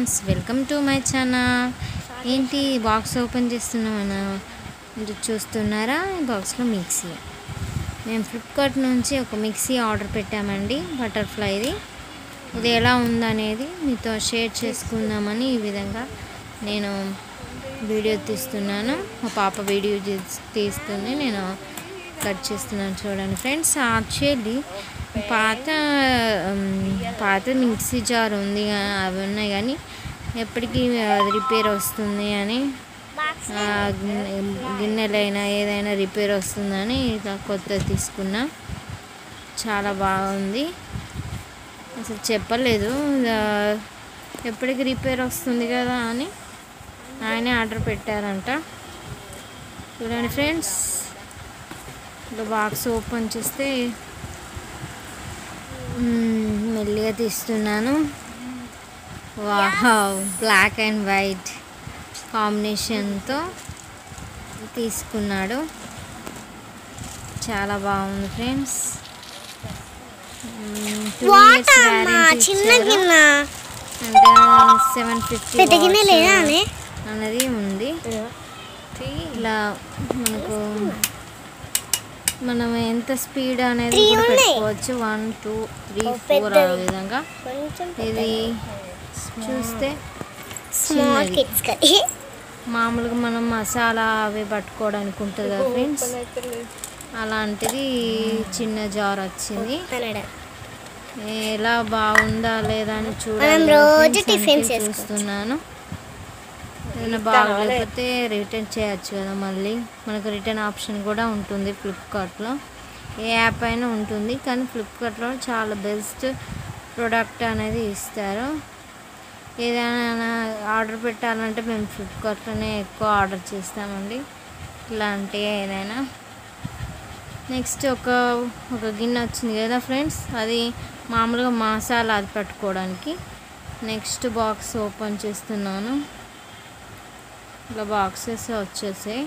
Friends welcome to my channel ఏంటి box open చేస్తున్నామన్నా మీరు చూస్తున్నారా ఈ బాక్స్లో మిక్సీ మేము ఫ్లిప్కార్ట్ నుంచి ఒక మిక్సీ ఆర్డర్ పెట్టామండి బటర్ఫ్లైది ఇది ఎలా ఉందనేది మీతో షేర్ చేసుకుందామని ఈ విధంగా నేను వీడియో తీస్తున్నాను మా పాప వీడియో తీస్- తీస్తుంది నేను కట్ చేస్తున్నాను చూడండి ఫ్రెండ్స్ యాక్చువల్లీ పాత ఉమ్, పాత మిక్సీ జార్ ఉంది గా- అవి ఉన్నాయి కానీ ఎప్పటికీ అది రిపేర్ వస్తుంది అని ఆ, గిన్నె- గిన్నెలైనా ఏదైనా రిపేర్ వస్తుందని ఇక కొత్తది తీసుకున్నా చాలా బాగుంది అసలు చెప్పలేదు ఇక ఎప్పటికి రిపేర్ వస్తుంది కదా అని ఆయనే ఆర్డర్ పెట్టారంట చూడండి ఫ్రెండ్స్ ఇలా బాక్స్ ఓపెన్ చేస్తే మ్మ్, మెల్లిగా తీస్తున్నాను వావ్ బ్లాక్ అండ్ వైట్ కాంబినేషన్తో తీసుకున్నాడు చాలా బాగుంది ఫ్రెండ్స్ వాట్ అమ్మా చిన్న గిన్నె అంటే సెవెన్ ఫిఫ్టీ పెద్ద గిన్నె లేదా అనే అన్నది ఉంది ఇలా మనకు మనం ఎంత స్పీడ్ అనేది Three కూడా ఉన్నాయి. పెట్టుకోవచ్చు వన్ టూ త్రీ ఓ, ఫోర్ ఆ పెద్దది. విధంగా కొంచెం ఇది చూస్తే స్మాల్ చిన్నది. కిడ్స్ కది మామూలుగా మనం మసాలా అవి పట్టుకోవడానికి ఉంటుంది కదా ఫ్రెండ్స్ అలాంటిది చిన్న జార్ వచ్చింది కన్నడ ఎలా బాగుందా లేదా అని మనం చూడాలి రోజు friends టిఫిన్స్ అందుకే చేసుకోవచ్చు. చూస్తున్నాను ఏదైనా బాగలేకపోతే రిటర్న్ చేయొచ్చు కదా మళ్ళీ మనకు రిటర్న్ ఆప్షన్ కూడా ఉంటుంది ఫ్లిప్కార్ట్లో ఏ యాప్ అయినా ఉంటుంది కానీ ఫ్లిప్కార్ట్లో చాలా బెస్ట్ ప్రోడక్ట్ అనేది ఇస్తారు ఏదైనా ఆర్డర్ పెట్టాలంటే మేము ఫ్లిప్కార్ట్లోనే ఎక్కువ ఆర్డర్ చేస్తామండి ఇలాంటి ఏదైనా నెక్స్ట్ ఒక ఒక గిన్నె వచ్చింది కదా ఫ్రెండ్స్ అది మామూలుగా మసాలా అది పట్టుకోవడానికి నెక్స్ట్ బాక్స్ ఓపెన్ చేస్తున్నాను ఇలా బాక్సెస్ వచ్చేసాయి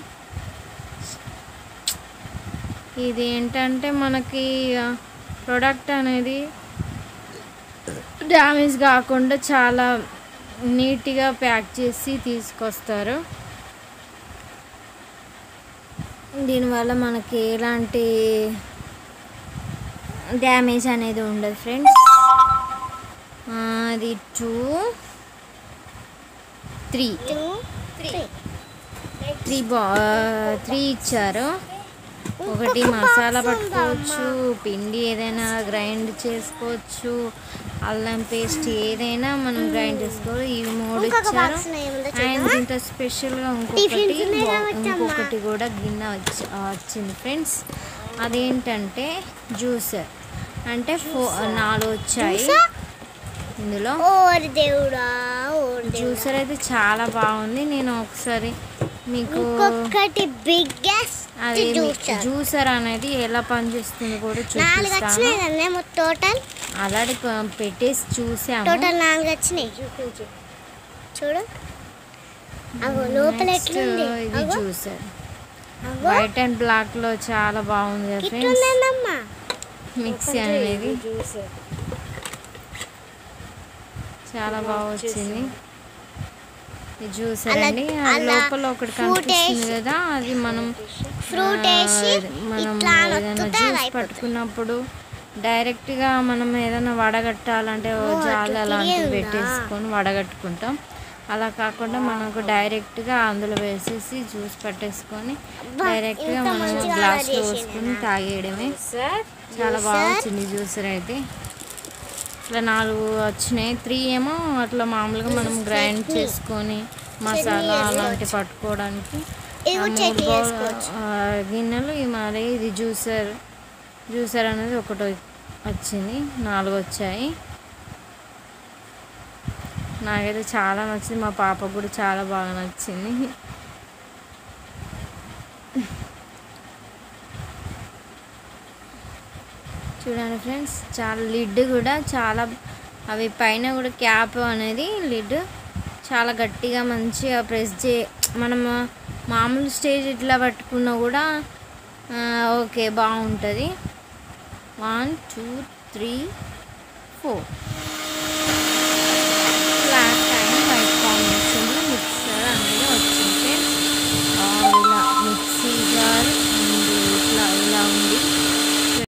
ఇది ఏంటంటే మనకి ప్రోడక్ట్ అనేది డ్యామేజ్ కాకుండా చాలా నీట్గా ప్యాక్ చేసి తీసుకొస్తారు దీనివల్ల మనకి ఎలాంటి డ్యామేజ్ అనేది ఉండదు ఫ్రెండ్స్ అది two three two three three బా త్రీ ఇచ్చారు ఒకటి మసాలా పట్టుకోవచ్చు పిండి ఏదైనా గ్రైండ్ చేసుకోవచ్చు అల్లం పేస్ట్ ఏదైనా మనం గ్రైండ్ చేసుకోవచ్చు ఇవి మూడు ఇంకొక ఇచ్చారు బాక్స్ ఏముందో అండ్ చూద్దామా దీంట్లో స్పెషల్గా టిఫిన్స్ ఇంకొకటి ఉన్నాయి బా- కావచ్చమ్మా. ఇంకొకటి కూడా గిన్నె వచ్చి వచ్చింది ఫ్రెండ్స్ అదేంటంటే జ్యూసర్ అంటే ఫో నాలుగు వచ్చాయి జ్యూసర్? ఇందులో ఓరి దేవుడా ఓరి దేవుడా జ్యూసర్ అయితే చాలా బాగుంది నేను ఒకసారి మీకు ఇంకొకటి బిగ్గెస్ట్ అది జ్యూసర్ జ్యూసర్ అనేది ఎలా పనిచేస్తుందో కూడా నాలుగు చూపిస్తాను వచ్చినాయి కదనే టోటల్ అలాంటి పెట్టేసి చూసాము టోటల్ నాలుగు వచ్చినాయి చూడు అగో లోపల Next, ఎట్లుంది ఇది అగో జ్యూసర్ అగో వైట్ అండ్ బ్లాక్ లో చాలా బాగుంది కదా ఫ్రెండ్స్ ఇట్లుందమ్మా మిక్సీ అనేది చాలా బాగా వచ్చింది ఈ జ్యూసర్ అలా- అండి ఆ అలా లోపల ఒకటి fruit కనిపిస్తుంది వేసి- కదా అది మనం ఫ్రూట్ ఆ, వేసి మనం ఇట్లా ఏదైనా నొక్కితే అది జ్యూస్ అయిపోతుంది. పట్టుకున్నప్పుడు డైరెక్ట్ గా మనం ఏదైనా వడగట్టాలంటే ఓ ఓ, జాలి అట్లా అలాంటివి తిరిగేదా? పెట్టేసుకొని వడగట్టుకుంటాం అలా కాకుండా మనకు డైరెక్ట్ గా అందులో వేసేసి జ్యూస్ పట్టేసుకొని అబ్బా, డైరెక్ట్ గా ఇంత మనం మంచిగా గ్లాస్ లో చేసిండు వేసుకొని నాన్న. తాగేయడమే చాలా బాగా వచ్చింది జ్యూసర్ అయితే ఇట్లా నాలుగు వచ్చినాయి త్రీ ఏమో అట్లా మామూలుగా మనం గ్రైండ్ చేసుకొని మసాలా అలాంటి పట్టుకోవడానికి ఇది ఆ కూడా మూడు చట్నీ బౌల్- చేసుకోవచ్చు. ఆ, గిన్నెలు ఈ మరి ఇది జ్యూసర్ జ్యూసర్ అనేది ఒకటి వచ్చింది నాలుగు వచ్చాయి నాకైతే చాలా నచ్చింది మా పాపకు కూడా చాలా బాగా నచ్చింది చూడండి ఫ్రెండ్స్ చాలా లిడ్ కూడా చాలా అవి పైన కూడా క్యాప్ అనేది లిడ్ చాలా గట్టిగా మంచిగా ప్రెస్ చే మనము మామూలు స్టేజ్ ఇట్లా పట్టుకున్నా కూడా ఆ, ఓకే బాగుంటుంది వన్ టూ త్రీ ఫోర్